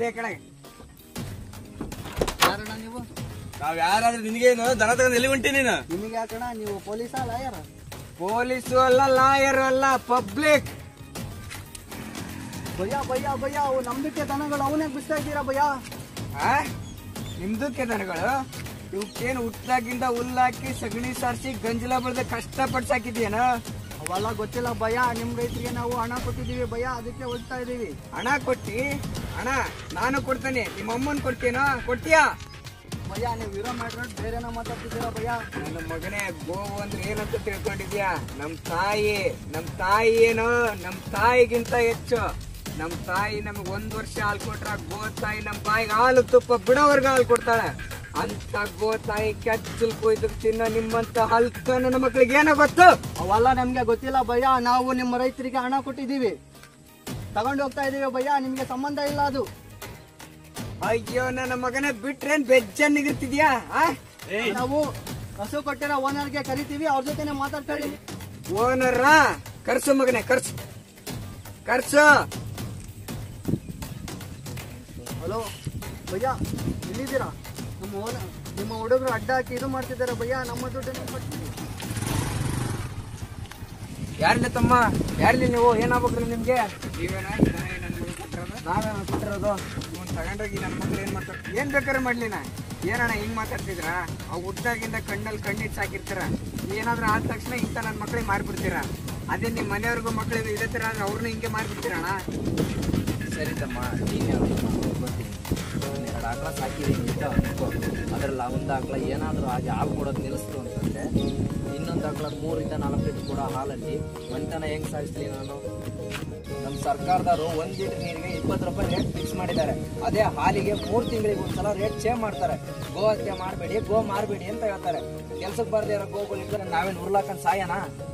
ಇಳಿಯ ಕೆಳಗೆ ಯಾರಣ್ಣ ನೀವು ನಾವ್ ಯಾರಾದ್ರೂ ನಿನಗೇನು ದನ ತಗೊಂಡು ಎಲ್ಲಿ ಹೊಂಟಿ ನೀನು ನಿಮಗೆ ಯಾಕಣ್ಣ ನೀವು ಪೊಲೀಸಾ ಲಾಯರ ಪೊಲೀಸು ಅಲ್ಲ ಲಾಯರ್ ಅಲ್ಲ ಪಬ್ಲಿಕ್ ಭಯ್ಯ ಭಯ್ಯ ಭಯ್ಯ ಅವು ನಂಬಿಕೆ ದನಗಳು ಅವನೇ ಬಿಸ್ತಾ ಇದ್ದೀರಾ ಭಯ್ಯ ನಿಮ್ದಕ್ಕೆ ದನಗಳು ಇವಕ್ಕೇನು ಹುಟ್ಟಾಗಿಂದ ಹುಲ್ಲಾಕಿ ಸಗಣಿ ಸಾರಿಸಿ ಗಂಜಲ ಬೆಳೆದ ಕಷ್ಟಪಟ್ಟು ಸಾಕಿದ್ಯೇನ ಅವೆಲ್ಲ ಗೊತ್ತಿಲ್ಲ ಭಯ್ಯ ನಿಮ್ ರೈತರಿಗೆ ನಾವು ಹಣ ಕೊಟ್ಟಿದ್ದೀವಿ ಭಯ್ಯ ಅದಕ್ಕೆ ಹೋಗ್ತಾ ಇದೀವಿ ಹಣ ಕೊಟ್ಟಿ ಹಣ ನಾನು ಕೊಡ್ತೇನೆ ನಿಮ್ಮ ಅಮ್ಮನ್ ಕೊಡ್ತೀನೋ ಕೊಡ್ತೀಯಾ ಭಯ್ಯ ನೀವು ಇರೋ ಮ್ಯಾಟ್ರ್ ಬೇರೆನ ಮಾತಾಡ್ತಿದ್ದೀರಾ ಭಯ್ಯ ನನ್ನ ಮಗನೇ ಗೋವು ಅಂದ್ರೆ ಏನಂತ ತಿಳ್ಕೊಂಡಿದ್ಯಾ ನಮ್ ತಾಯಿ ನಮ್ ತಾಯಿ ಏನು ನಮ್ ತಾಯಿಗಿಂತ ಹೆಚ್ಚು ನಮ್ ತಾಯಿ ನಮಗ್ ಒಂದ್ ವರ್ಷ ಹಾಲು ಕೊಟ್ರ ಗೋ ತಾಯಿ ನಮ್ ಬಾಯಿಗೆ ಹಾಲು ತುಪ್ಪ ಬಿಡೋವರ್ಗ ಹಾಲು ಕೊಡ್ತಾಳೆ ಅಂತ ಗೋ ತಾಯಿ ಕೆಚ್ಚಲ್ ಕೊಯ್ದು ತಿನ್ನೋ ನಿಮ್ಮಂತ ಹಲ್ಕ ನನ್ನ ಮಕ್ಳಿಗೆ ಏನೋ ಗೊತ್ತು ಅವೆಲ್ಲ ನಮ್ಗೆ ಗೊತ್ತಿಲ್ಲ ಭಯ್ಯ ನಾವು ನಿಮ್ಮ ರೈತರಿಗೆ ಹಣ ಕೊಟ್ಟಿದ್ದೀವಿ ತಗೊಂಡು ಹೋಗ್ತಾ ಇದೀವಿ ಭಯ್ಯ ನಿಮ್ಗೆ ಸಂಬಂಧ ಇಲ್ಲ ಅದು ಅಯ್ಯೋ ನನ್ನ ಮಗನೇ ಬಿಟ್ರೇನ್ ಬೆಜ್ಜನ್ನಿಗಿರ್ತಿದ್ಯಾ ಆ ನಾವು ಹಸು ಕೊಟ್ಟಿರೋ ಓನರ್ಗೆ ಕರಿತೀವಿ ಅವ್ರ ಜೊತೆನೆ ಮಾತಾಡ್ಕೊಳ್ಳಿ ಓನರ ಕರ್ಸು ಮಗನೇ ಕರ್ಸು ಕರ್ಸು ಹಲೋ ಭಯ್ಯ ಎಲ್ಲಿದ್ದೀರಾ ನಮ್ಮ ಓನ ನಿಮ್ಮ ಹುಡುಗರು ಅಡ್ಡ ಹಾಕಿ ಇದು ಮಾಡ್ತಿದ್ದಾರೆ ಭಯ್ಯ ನಮ್ಮ ದುಡ್ಡು ನೀವು ಕೊಡ್ತೀವಿ ಯಾರ್ಲಿ ತಮ್ಮ ಯಾರ್ಲಿ ನೀವು ಏನಾಗ್ಬೇಕ್ರಿ ನಿಮ್ಗೆ ನಾವೇ ಕೊಟ್ಟಿರೋದು ಇವ್ನು ತಗೊಂಡೋಗಿ ನನ್ನ ಮಕ್ಳು ಏನ್ ಮಾಡ್ತಾರೆ ಏನ್ ಬೇಕಾದ್ರೆ ಮಾಡ್ಲಿ ನಾ ಏನಣ್ಣ ಹಿಂಗ್ ಮಾತಾಡ್ತಿದ್ರ ಅವ್ ಹುಟ್ಟಾಗಿಂದ ಕಣ್ಣಲ್ಲಿ ಕಣ್ಣಿಟ್ಟು ಸಾಕಿರ್ತಾರ ಏನಾದ್ರೂ ಆದ ತಕ್ಷಣ ಇಂಥ ನನ್ನ ಮಕ್ಳಿಗೆ ಮಾರ್ಬಿಡ್ತೀರ ಅದೇ ನಿಮ್ ಮನೆಯವ್ರಿಗೂ ಮಕ್ಳಿಗೆ ಇದೇ ತರ ಆದ್ರೆ ಅವ್ರನ್ನ ಹಿಂಗೆ ಮಾರ್ಬಿಡ್ತೀರಣ್ಣ ಸರಿ ತಮ್ಮ ನೀನೇ ಗೊತ್ತೀನಿ ಎರಡು ಆಕಳ ಸಾಕಿದ್ದೀನಿ ಅಂತ ಅನ್ಕೋ ಅದ್ರಲ್ಲಿ ಒಂದು ಆಕಳ ಏನಾದರೂ ಹಾಗೆ ಹಾಲು ಕೊಡೋದು ನಿಲ್ಲಿಸ್ತು ಅಂತಂದ್ರೆ ಇನ್ನೊಂದು ಆಕಳ ಮೂರಿಂದ ನಾಲ್ಕು ಲೀಟರ್ ಕೊಡೋ ಹಾಲಲ್ಲಿ ಒಂತನ ಹೆಂಗ್ ಸಾಗಿಸ್ಲಿ ನಾನು ನಮ್ಮ ಸರ್ಕಾರದವರು ಒಂದ್ ಲೀಟರ್ ನೀರಿಗೆ ಇಪ್ಪತ್ತು ರೂಪಾಯಿ ರೇಟ್ ಫಿಕ್ಸ್ ಮಾಡಿದ್ದಾರೆ ಅದೇ ಹಾಲಿಗೆ ಮೂರು ತಿಂಗಳಿಗೆ ಒಂದ್ಸಲ ರೇಟ್ ಚೇಂಜ್ ಮಾಡ್ತಾರೆ ಗೋ ಹತ್ಯೆ ಮಾಡಬೇಡಿ ಗೋ ಮಾರಬೇಡಿ ಅಂತ ಹೇಳ್ತಾರೆ ಕೆಲ್ಸಕ್ಕೆ ಬರ್ದೇ ಇರೋ ಗೋಗಳಿದ್ರೆ ನಾವೇನು ಉರ್ಲಾಕಂಡ್ ಸಾಯನಾ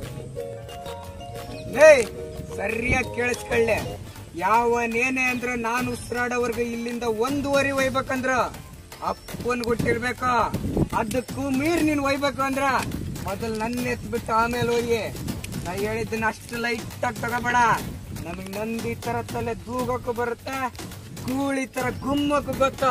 ಏಯ್ ಸರಿಯಾಗಿ ಕೇಳಿಸ್ಕೊಳ್ಳೆ ಯಾವನೇನೆ ಅಂದ್ರ ನಾನು ಉಸಿರಾಡೋವರ್ಗು ಇಲ್ಲಿಂದ ಒಂದೂವರೆ ಒಯ್ಬೇಕಂದ್ರ ಅಪ್ಪನ್ ಗೊತ್ತಿರ್ಬೇಕ ಅದಕ್ಕೂ ಮೀರ್ ನೀನ್ ಒಯ್ಬೇಕು ಅಂದ್ರ ಮೊದಲ್ ನನ್ನ ಎತ್ಬಿಟ್ಟು ಆಮೇಲೆ ಒಯ್ಯಿ ನಾ ಹೇಳಿದ್ದನ್ನ ಅಷ್ಟು ಲೈಟ್ ಆಗಿ ತಗೋಬೇಡ ನಮಗ್ ನಂದಿ ತರ ತಲೆ ದೂಗಕ್ಕೂ ಬರುತ್ತೆ ಗೂಳಿ ತರ ಗುಮ್ಮಕ್ಕೂ ಗೊತ್ತಾ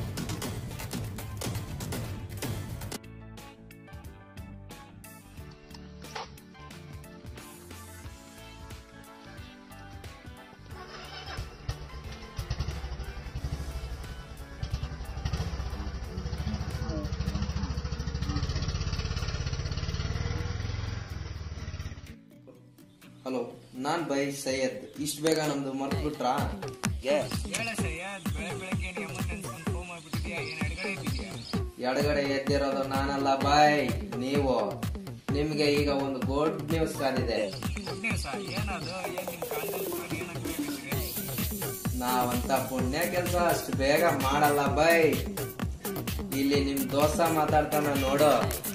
ಹಲೋ ನಾನ್ ಬೈ ಸೈಯದ್ ಇಷ್ಟು ಬೇಗ ನಮ್ದು ಮರ್ತು ಬಿಟ್ರಾ ಎಡಗಡೆ ಎದ್ದಿರೋದು ನಾನಲ್ಲ ಬಾಯ್ ನೀವು ನಿಮ್ಗೆ ಈಗ ಒಂದು ಗುಡ್ ನ್ಯೂಸ್ ಕಾದಿದೆ ನಾವಂತ ಪುಣ್ಯ ಕೆಲಸ ಅಷ್ಟು ಬೇಗ ಮಾಡಲ್ಲ ಬೈ ಇಲ್ಲಿ ನಿಮ್ ದೋಸ್ತ ಮಾತಾಡ್ತಾನ ನೋಡು